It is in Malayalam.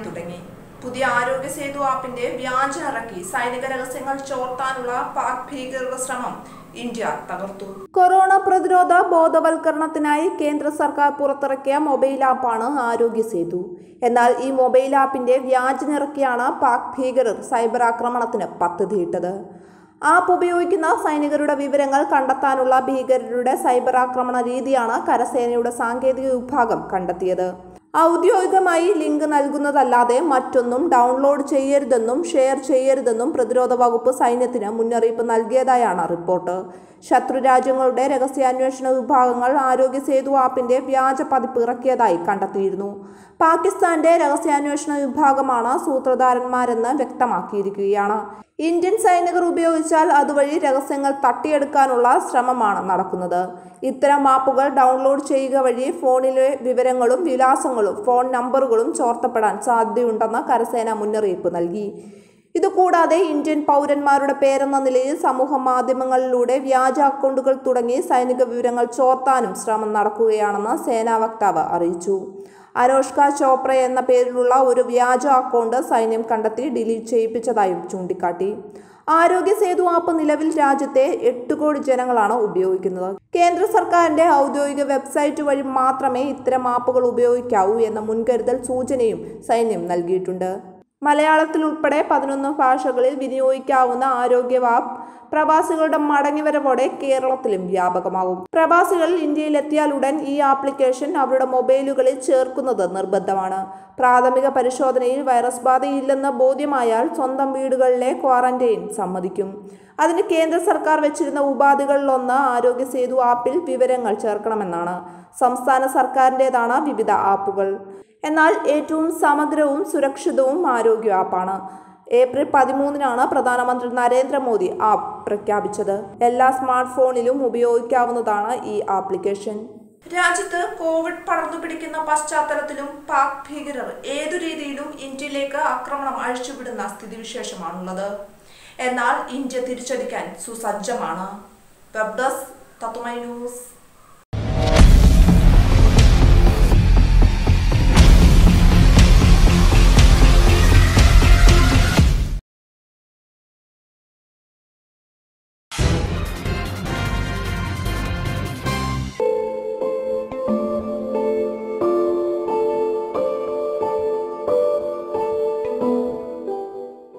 തുടങ്ങി പുതിയ ആരോഗ്യ സേതു ആപ്പിന്റെ വ്യാജം ഇറക്കി സൈനിക രഹസ്യങ്ങൾ ചോർത്താനുള്ള പാക് ഭീകരരുടെ ശ്രമം ഇന്ത്യ തകർത്തു കൊറോണ പ്രതിരോധ ബോധവൽക്കരണത്തിനായി കേന്ദ്ര സർക്കാർ പുറത്തിറക്കിയ മൊബൈൽ ആപ്പാണ് ആരോഗ്യ സേതു എന്നാൽ ഈ മൊബൈൽ ആപ്പിന്റെ വ്യാജനിറക്കിയാണ് പാക് ഭീകരർ സൈബർ ആക്രമണത്തിന് പദ്ധതിയിട്ടത് ആപ്പ് ഉപയോഗിക്കുന്ന സൈനികരുടെ വിവരങ്ങൾ കണ്ടെത്താനുള്ള ഭീകരരുടെ സൈബർ ആക്രമണ രീതിയാണ് കരസേനയുടെ സാങ്കേതിക വിഭാഗം കണ്ടെത്തിയത് ഔദ്യോഗികമായി ലിങ്ക് നൽകുന്നതല്ലാതെ മറ്റൊന്നും ഡൗൺലോഡ് ചെയ്യരുതെന്നും ഷെയർ ചെയ്യരുതെന്നും പ്രതിരോധ വകുപ്പ് സൈന്യത്തിന് മുന്നറിയിപ്പ് നൽകിയതായാണ് റിപ്പോർട്ട് ശത്രു രാജ്യങ്ങളുടെ രഹസ്യാന്വേഷണ വിഭാഗങ്ങൾ ആരോഗ്യ സേതു ആപ്പിന്റെ വ്യാജ പതിപ്പ് ഇറക്കിയതായി കണ്ടെത്തിയിരുന്നു പാകിസ്ഥാന്റെ രഹസ്യാന്വേഷണ വിഭാഗമാണ് സൂത്രധാരന്മാരെന്ന് വ്യക്തമാക്കിയിരിക്കുകയാണ് ഇന്ത്യൻ സൈനികർ ഉപയോഗിച്ചാൽ അതുവഴി രഹസ്യങ്ങൾ തട്ടിയെടുക്കാനുള്ള ശ്രമമാണ് നടക്കുന്നത് ഇത്തരം ആപ്പുകൾ ഡൗൺലോഡ് ചെയ്യുക വഴി ഫോണിലെ വിവരങ്ങളും വിലാസങ്ങളും ഫോൺ നമ്പറുകളും ചോർത്തപ്പെടാൻ സാധ്യതയുണ്ടെന്ന് കരസേന മുന്നറിയിപ്പ് നൽകി ഇതുകൂടാതെ ഇന്ത്യൻ പൗരന്മാരുടെ പേരെന്ന നിലയിൽ സമൂഹ മാധ്യമങ്ങളിലൂടെ വ്യാജ അക്കൗണ്ടുകൾ തുടങ്ങി സൈനിക വിവരങ്ങൾ ചോർത്താനും ശ്രമം നടക്കുകയാണെന്ന് സേനാ വക്താവ് അറിയിച്ചു അനോഷ്ക ചോപ്ര എന്ന പേരിലുള്ള ഒരു വ്യാജ അക്കൗണ്ട് സൈന്യം കണ്ടെത്തി ഡിലീറ്റ് ചെയ്യിപ്പിച്ചതായും ചൂണ്ടിക്കാട്ടി ആരോഗ്യ സേതു ആപ്പ് നിലവിൽ രാജ്യത്തെ എട്ട് കോടി ജനങ്ങളാണ് ഉപയോഗിക്കുന്നത് കേന്ദ്ര സർക്കാരിന്റെ ഔദ്യോഗിക വെബ്സൈറ്റ് വഴി മാത്രമേ ഇത്തരം ആപ്പുകൾ ഉപയോഗിക്കാവൂ എന്ന മുൻകരുതൽ സൂചനയും സൈന്യം നൽകിയിട്ടുണ്ട് മലയാളത്തിൽ ഉൾപ്പെടെ പതിനൊന്ന് ഭാഷകളിൽ വിനിയോഗിക്കാവുന്ന ആരോഗ്യ ആപ്പ് പ്രവാസികളുടെ മടങ്ങിവരവോടെ കേരളത്തിലും വ്യാപകമാകും പ്രവാസികൾ ഇന്ത്യയിലെത്തിയാൽ ഉടൻ ഈ ആപ്ലിക്കേഷൻ അവരുടെ മൊബൈലുകളിൽ ചേർക്കുന്നത് നിർബന്ധമാണ് പ്രാഥമിക പരിശോധനയിൽ വൈറസ് ബാധയില്ലെന്ന് ബോധ്യമായാൽ സ്വന്തം വീടുകളിലെ ക്വാറന്റൈൻ സമ്മതിക്കും അതിന് കേന്ദ്ര സർക്കാർ വെച്ചിരുന്ന ഉപാധികളിലൊന്ന് ആരോഗ്യ സേതു ആപ്പിൽ വിവരങ്ങൾ ചേർക്കണമെന്നാണ് സംസ്ഥാന സർക്കാരിൻ്റെതാണ് വിവിധ ആപ്പുകൾ എന്നാൽ ഏറ്റവും സമഗ്രവും സുരക്ഷിതവും ആരോഗ്യ ആപ്പാണ് ഏപ്രിൽ പതിമൂന്നിനാണ് പ്രധാനമന്ത്രി നരേന്ദ്രമോദി ആപ്പ് പ്രഖ്യാപിച്ചത് എല്ലാ സ്മാർട്ട് ഫോണിലും ഉപയോഗിക്കാവുന്നതാണ് ഈ ആപ്ലിക്കേഷൻ രാജ്യത്ത് കോവിഡ് പടർന്നു പിടിക്കുന്ന പശ്ചാത്തലത്തിലും പാക് ഭീകരർ ഏതു രീതിയിലും ഇന്ത്യയിലേക്ക് ആക്രമണം അഴിച്ചുവിടുന്ന സ്ഥിതിവിശേഷമാണുള്ളത് എന്നാൽ ഇന്ത്യ തിരിച്ചടിക്കാൻ സുസജ്ജമാണ് വെബ് ഡെസ്ക് തത്വമൈ ന്യൂസ്